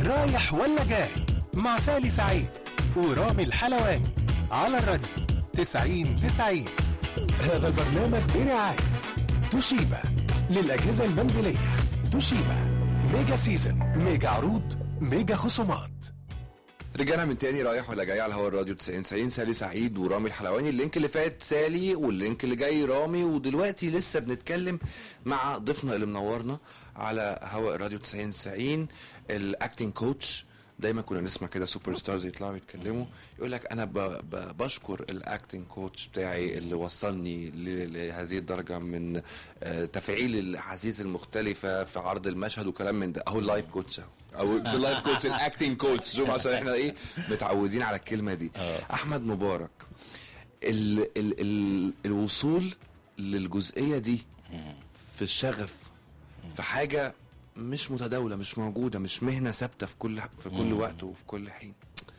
رايح ولا جاي مع سالي سعيد ورامي الحلواني على الراديو 90 90 هذا البرنامج برعاية توشيبا للأجهزة المنزلية توشيبا ميجا سيزن ميجا عروض ميجا خصومات رجعنا من تاني رايح ولا جاي على هوا الراديو 90 90 سالي سعيد ورامي الحلواني اللينك اللي فات سالي واللينك اللي جاي رامي ودلوقتي لسه بنتكلم مع ضيفنا اللي منورنا على هوا الراديو 90 90 الاكتنج كوتش دايما كنا نسمع كده سوبر ستارز يطلعوا يتكلموا يقول لك انا ب ب بشكر الاكتنج كوتش بتاعي اللي وصلني ل- لهذه الدرجه من آه، تفعيل الاحاسيس المختلفه في عرض المشهد وكلام من ده اهو اللايف كوتش اهو او مش اللايف كوتش الاكتنج كوتش شوف عشان احنا ايه متعودين على الكلمه دي احمد مبارك ال ال ال الوصول للجزئيه دي في الشغف في حاجه مش متداوله مش موجوده مش مهنه ثابته في كل في كل وقت وفي كل حين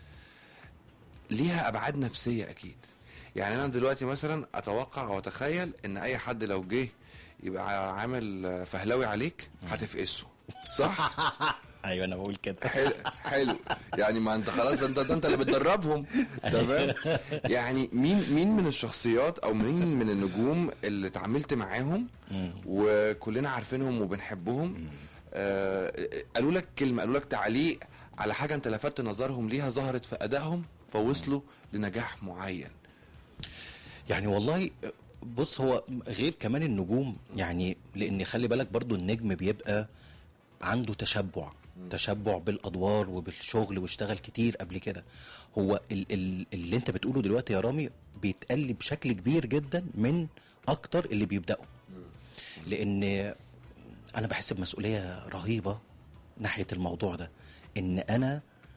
ليها ابعاد نفسيه اكيد يعني انا دلوقتي مثلا اتوقع او اتخيل ان اي حد لو جه يبقى عامل فهلوي عليك هتفقسه صح ايوه انا بقول كده حلو حلو يعني ما انت خلاص ده انت ده انت اللي بتدربهم تمام يعني مين مين من الشخصيات او مين من النجوم اللي اتعاملت معاهم وكلنا عارفينهم وبنحبهم آه قالوا لك كلمه قالوا لك تعليق على حاجه انت لفتت نظرهم ليها ظهرت في ادائهم فوصلوا لنجاح معين يعني والله بص هو غير كمان النجوم يعني لان خلي بالك برضو النجم بيبقى عنده تشبع تشبع بالادوار وبالشغل واشتغل كتير قبل كده هو ال ال اللي انت بتقوله دلوقتي يا رامي بيتقل بشكل كبير جدا من اكتر اللي بيبداوا لان انا بحس بمسؤوليه رهيبه ناحيه الموضوع ده ان انا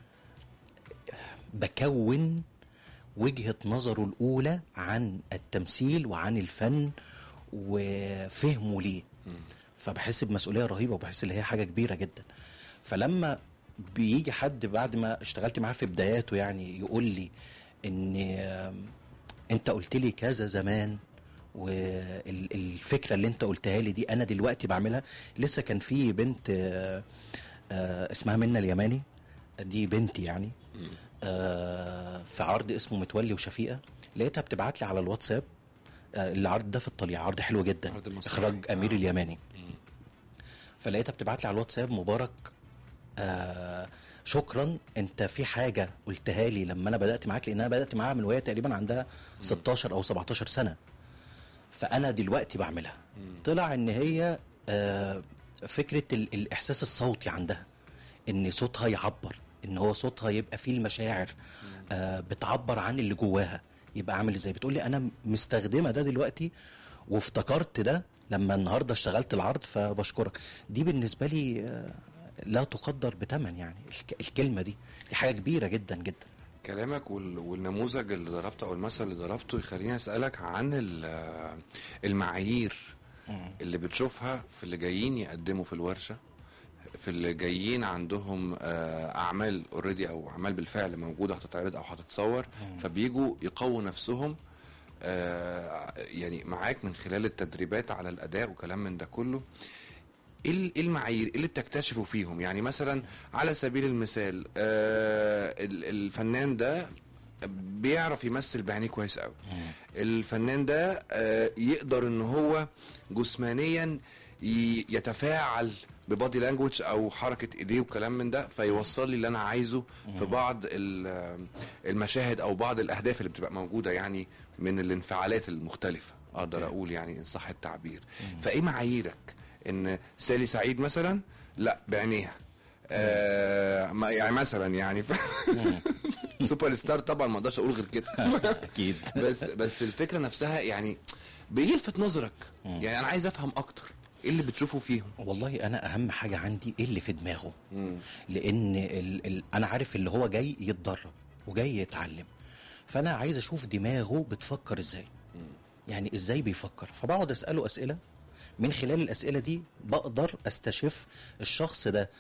بكون وجهة نظره الأولى عن التمثيل وعن الفن وفهمه ليه فبحس بمسؤولية رهيبة وبحس ان هي حاجة كبيرة جدا فلما بيجي حد بعد ما اشتغلت معاه في بداياته يعني يقول لي ان آم، انت قلت لي كذا زمان والفكرة اللي انت قلتها لي دي انا دلوقتي بعملها لسه كان في بنت آه، آه، اسمها منى اليماني دي بنتي يعني آه، في عرض اسمه متولي وشفيقه لقيتها بتبعت لي على الواتساب آه، العرض ده في الطليعه عرض حلو جدا عرض مسرحي. اخراج امير آه. اليماني فلقيتها بتبعت لي على الواتساب مبارك آه شكرا انت في حاجه قلتها لي لما انا بدات معاك لان انا بدات معاها من وهي تقريبا عندها 16 او 17 سنه فانا دلوقتي بعملها طلع ان هي آه فكره ال- الاحساس الصوتي عندها ان صوتها يعبر ان هو صوتها يبقى فيه المشاعر آه بتعبر عن اللي جواها يبقى عامل ازاي بتقول لي انا مستخدمه ده دلوقتي وافتكرت ده لما النهارده اشتغلت العرض فبشكرك دي بالنسبه لي آه لا تقدر بثمن يعني الك- الكلمه دي دي حاجه كبيره جدا جدا كلامك وال- والنموذج اللي ضربته او المثل اللي ضربته يخليني اسالك عن ال- المعايير اللي بتشوفها في اللي جايين يقدموا في الورشه في اللي جايين عندهم آه، اعمال اوريدي او اعمال بالفعل موجوده هتتعرض او هتتصور فبيجوا يقووا نفسهم آه، يعني معاك من خلال التدريبات على الاداء وكلام من ده كله ايه ال- إيه المعايير إيه اللي بتكتشفوا فيهم يعني مثلا على سبيل المثال آه ال- الفنان ده بيعرف يمثل بعينيه كويس قوي الفنان ده آه يقدر ان هو جسمانيا ي- يتفاعل ببادي لانجوج او حركه ايديه وكلام من ده فيوصل لي اللي انا عايزه في بعض ال- المشاهد او بعض الاهداف اللي بتبقى موجوده يعني من الانفعالات المختلفه اقدر اقول يعني ان صح التعبير فايه معاييرك ان سالي سعيد مثلا لا بعينيها آه ما- يعني مثلا يعني ف... سوبر ستار طبعا ما اقدرش اقول غير كده اكيد بس بس الفكره نفسها يعني بيلفت نظرك يعني انا عايز افهم اكتر ايه اللي بتشوفه فيهم والله انا اهم حاجه عندي ايه اللي في دماغه لان ال ال انا عارف اللي هو جاي يتدرب وجاي يتعلم فانا عايز اشوف دماغه بتفكر ازاي يعني ازاي بيفكر فبقعد اساله اسئله من خلال الاسئله دي بقدر استشف الشخص ده